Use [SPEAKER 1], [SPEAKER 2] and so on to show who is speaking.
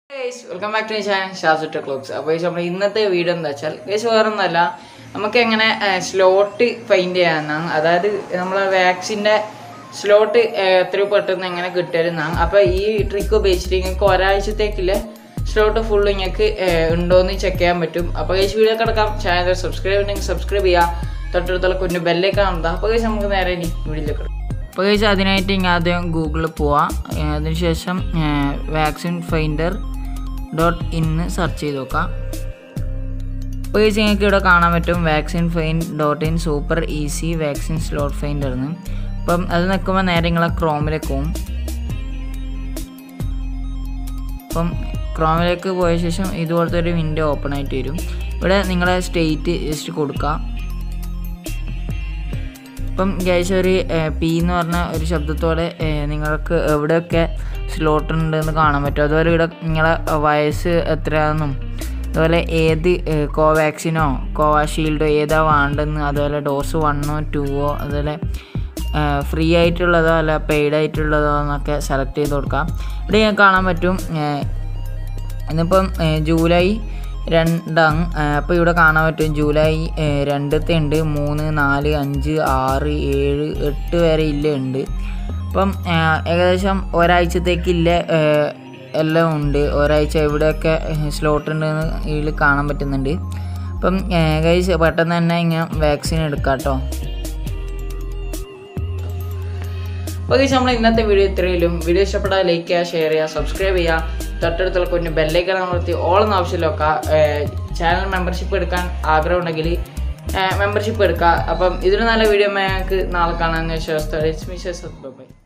[SPEAKER 1] welcome back to channel ഷാസുട്ട clubs അപ്പോൾ നമ്മൾ ഇന്നത്തെ വീഡിയോ എന്താ വെച്ചാൽ കേസ് വേറെ ഒന്നല്ല നമുക്ക് എങ്ങനെ സ്ലോട്ട് ഫൈൻഡ് ചെയ്യാമെന്നാണ് അതായത് നമ്മളെ വാക്സിൻ്റെ സ്ലോട്ട് എത്ര പെട്ടെന്ന് എങ്ങനെ കിട്ടരുന്നാണ് അപ്പോൾ ഈ ട്രിക്ക് ഉപയോഗിച്ചിട്ട് നിങ്ങൾക്ക് ഒരാഴ്ചത്തേക്കില്ല സ്ലോട്ട് ഫുൾ നിങ്ങൾക്ക് ഉണ്ടോയെന്ന് ചെക്ക് ചെയ്യാൻ പറ്റും അപ്പോൾ കേസ് വീഡിയോ കിടക്കാം ചാനൽ സബ്സ്ക്രൈബ് ഉണ്ടെങ്കിൽ സബ്സ്ക്രൈബ് ചെയ്യുക തൊട്ടടുത്തുള്ള കുഞ്ഞു ബെല്ലേക്ക് കാണുന്നത് അപ്പോൾ കേസ് നമുക്ക് നേരെ ഇനി വീഡിയോയിലേക്ക് കിടക്കാം അപ്പോൾ കഴിച്ച് അതിനായിട്ട് ഇങ്ങനെ ആദ്യം ഗൂഗിളിൽ പോവാം അതിനുശേഷം vaccine finder dot in search ചെയ്ത് നോക്കാം അപ്പോൾ കഴിച്ച് നിങ്ങൾക്ക് ഇവിടെ കാണാൻ പറ്റും vaccine fine dot in super easy vaccine slot finder എന്ന് അപ്പം അത് നിൽക്കുമ്പോൾ നേരെ നിങ്ങളെ ക്രോമിലേക്ക് പോകും അപ്പം ക്രോമിലേക്ക് പോയ ശേഷം ഇതുപോലത്തെ ഒരു വിൻഡോ ഓപ്പൺ ആയിട്ട് വരും ഇവിടെ നിങ്ങളെ സ്റ്റേറ്റ് ജസ്റ്റ് കൊടുക്കുക ഇപ്പം ഗൈസ് ഒരു പി എന്ന് പറഞ്ഞ ഒരു ശബ്ദത്തോടെ ഏഹ്, നിങ്ങൾക്ക് എവിടെയൊക്കെ സ്ലോട്ട് ഉണ്ടെന്ന് കാണാൻ പറ്റും അതുപോലെ ഇവിടെ നിങ്ങളെ വയസ്സ് എത്രയാണെന്നും അതുപോലെ ഏത് ഏഹ്, കോവാക്സിനോ കോവാഷീൽഡോ ഏതാ വേണ്ടെന്ന് അതുപോലെ ഡോസ് വണ്ണോ ടൂവോ അതുപോലെ ഏഹ്, ഫ്രീ ആയിട്ടുള്ളതോ അല്ല പെയ്ഡ് ആയിട്ടുള്ളതോ എന്നൊക്കെ സെലക്ട് ചെയ്ത് കൊടുക്കാം ഇവിടെ ഞാൻ കാണാൻ പറ്റും ഏഹ്, ഇന്നിപ്പം ഏഹ്, ജൂലൈ രണ്ടാണ് അപ്പോൾ ഇവിടെ കാണാൻ പറ്റും ജൂലൈ ഏഹ്, രണ്ടത്തെ ഉണ്ട് മൂന്ന് നാല് അഞ്ച് ആറ് ഏഴ് എട്ട് വരെ ഇല്ല ഉണ്ട് അപ്പം ഏഹ്, ഏകദേശം ഒരാഴ്ചത്തേക്കില്ല ഏഹ്, എല്ലാം ഉണ്ട് ഒരാഴ്ച എവിടെയൊക്കെ സ്ലോട്ട് ഉണ്ടെന്ന് ഇതിൽ കാണാൻ പറ്റുന്നുണ്ട് അപ്പം കൈസ് പെട്ടെന്ന് തന്നെ ഇങ്ങനെ വാക്സിൻ എടുക്കാം കേട്ടോ അപ്പോൾ ഗൈസ് നമ്മൾ ഇന്നത്തെ വീഡിയോ ഇത്രയിലും വീഡിയോ ഇഷ്ടപ്പെട്ടാൽ ലൈക്ക് ചെയ്യുക ഷെയർ ചെയ്യുക സബ്സ്ക്രൈബ് ചെയ്യുക തൊട്ടടുത്തുള്ള കുഞ്ഞ് ബെല്ലൈക്കൺ അമർത്തി ഓളെന്ന ആവശ്യമില്ലൊക്കെ ചാനൽ മെമ്പർഷിപ്പ് എടുക്കാൻ ആഗ്രഹം ഉണ്ടെങ്കിൽ മെമ്പർഷിപ്പ് എടുക്കുക അപ്പം ഇതിന് നല്ല വീഡിയോ ഞങ്ങൾക്ക് നാളെ കാണാമെന്ന് വിശ്വാസത്തോടെ ഇറ്റ്സ് മീ ബൈ